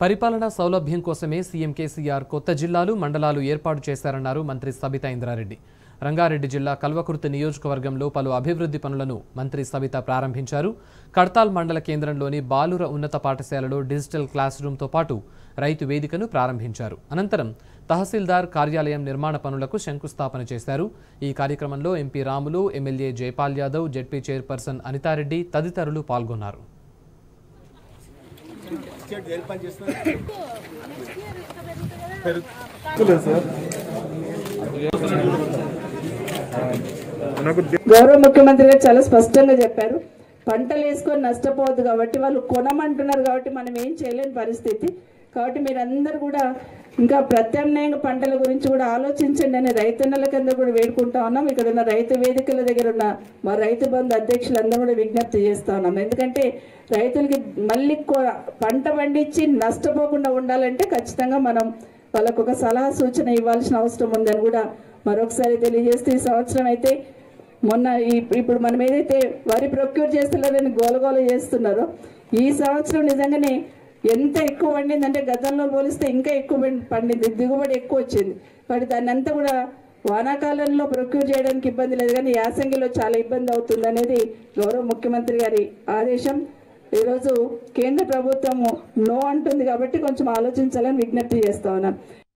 పరిపాలనా సౌలభ్యం కోసమే సీఎం కేసీఆర్ కొత్త జిల్లాలు మండలాలు ఏర్పాటు చేశారన్నారు మంత్రి సబితా ఇంద్రారెడ్డి రంగారెడ్డి జిల్లా కల్వకుర్తి నియోజకవర్గంలో పలు అభివృద్ధి పనులను మంత్రి సబిత ప్రారంభించారు కడ్తాల్ మండల కేంద్రంలోని బాలుర ఉన్నత పాఠశాలలో డిజిటల్ క్లాస్ రూమ్తో పాటు రైతు వేదికను ప్రారంభించారు అనంతరం తహసీల్దార్ కార్యాలయం నిర్మాణ పనులకు శంకుస్థాపన చేశారు ఈ కార్యక్రమంలో MP Ramulu MLA Jaipal Yadav ZP chairperson Anitha Reddy తదితరులు పాల్గొన్నారు గౌరవ ముఖ్యమంత్రి గారు చాలా స్పష్టంగా చెప్పారు పంటలు వేసుకొని నష్టపోవద్దు కాబట్టి వాళ్ళు కొనమంటున్నారు కాబట్టి మనం ఏం చేయలేని పరిస్థితి కాబట్టి మీరందరూ కూడా ఇంకా ప్రత్యామ్నాయంగా పంటల గురించి కూడా ఆలోచించండి అని రైతన్నల కింద కూడా వేడుకుంటా ఉన్నాం ఇక్కడ ఉన్న రైతు వేదికల దగ్గర ఉన్న మా రైతు బంధు అధ్యక్షులందరూ కూడా విజ్ఞప్తి చేస్తా ఉన్నాం ఎందుకంటే రైతులకి మళ్ళీ కొ- పంట పండించి నష్టపోకుండా ఉండాలంటే ఖచ్చితంగా మనం వాళ్ళకు ఒక సలహా సూచన ఇవ్వాల్సిన అవసరం ఉందని కూడా మరొకసారి తెలియజేస్తూ ఈ సంవత్సరం అయితే మొన్న ఈ- ఇప్పుడు మనం ఏదైతే వరి ప్రొక్యూర్ చేస్తున్నారని గోలగోల చేస్తున్నారో ఈ సంవత్సరం నిజంగానే ఎంత ఎక్కువ పండింది అంటే గతంలో పోలిస్తే ఇంకా ఎక్కువ పం- పండింది దిగుబడి ఎక్కువ వచ్చింది కాబట్టి దాన్ని అంతా కూడా వానాకాలంలో ప్రొక్యూర్ చేయడానికి ఇబ్బంది లేదు కానీ యాసంగిలో చాలా ఇబ్బంది అవుతుంది అనేది గౌరవ ముఖ్యమంత్రి గారి ఆదేశం ఈరోజు కేంద్ర ప్రభుత్వం నో అంటుంది కాబట్టి కొంచెం ఆలోచించాలని విజ్ఞప్తి చేస్తా ఉన్నాను